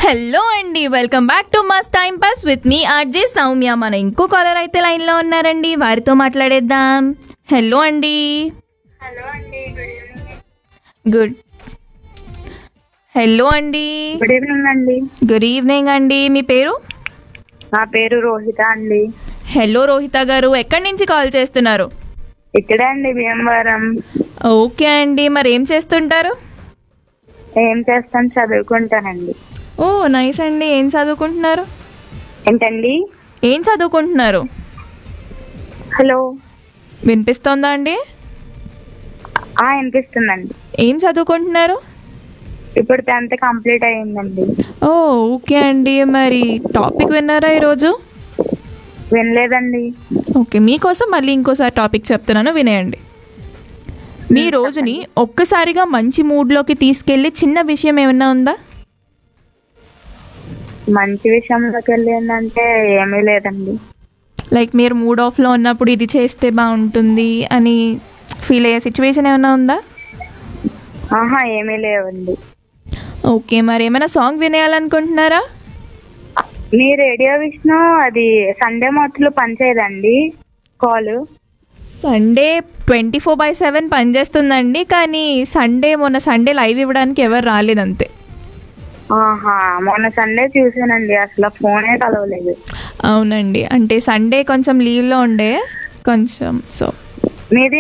hello అండి welcome back to must time pass with me RJ Soumya మన ఇంకో caller అయితే లైన్లో ఉన్నారండి వారితో మాట్లాడేద్దాం హలో అండి హలో అండి గుడ్ ఈవినింగ్ గుడ్ హలో అండి గుడ్ ఈవినింగ్ అండి గుడ్ ఈవినింగ్ అండి మీ పేరు నా పేరు రోహిత అండి హలో రోహిత గారు ఎక్కడి నుంచి కాల్ చేస్తున్నారు ఇక్కడే అండి భీమవరం ఓకే అండి మరి ఏం చేస్తుంటారు ఏం చేస్తాను చదువుకుంటానండి ఓ నైస్ అండి ఏం చదువుకుంటున్నారు ఏంటండి ఏం చదువుకుంటున్నారు హలో వినిపిస్తోందా అండి ఆ వినిపిస్తుందండి ఏం చదువుకుంటున్నారు ఇప్పుడు టెన్త్ కంప్లీట్ అయ్యిందండి ఓ ఓకే అండి మరి టాపిక్ విన్నారా ఈరోజు వినలేదండి ఓకే మీకోసం మళ్ళీ ఇంకోసారి టాపిక్ చెప్తున్నాను వినేయండి మీ రోజుని ఒక్కసారిగా మంచి మూడ్లోకి తీసుకెళ్ళి చిన్న విషయం ఏమన్నా ఉందా మంచి విషయంలోకి వెళ్ళిందంటే ఏమీ లేదండి లైక్ మీరు మూడ్ ఆఫ్లో ఉన్నప్పుడు ఇది చేస్తే బాగుంటుంది అని ఫీల్ అయ్యే సిచ్యువేషన్ ఏమైనా ఉందా ఆహా ఏమీ లేవండి ఓకే మరి ఏమైనా సాంగ్ వినేయాలనుకుంటున్నారా మీ రేడియో విష్ణు అది సండే మొత్తంలో పనిచేయదండి call Sunday twenty four by seven పనిచేస్తుందండి కానీ సండే మొన్న సండే లైవ్ ఇవ్వడానికి ఎవరు రాలేదంతే ఆహా మొన్న సండే చూసానండి అసలు ఫోనే కలవలేదు అవునండి అంటే సండే కొంచెం లీవ్లో ఉండే కొంచెం సో మీది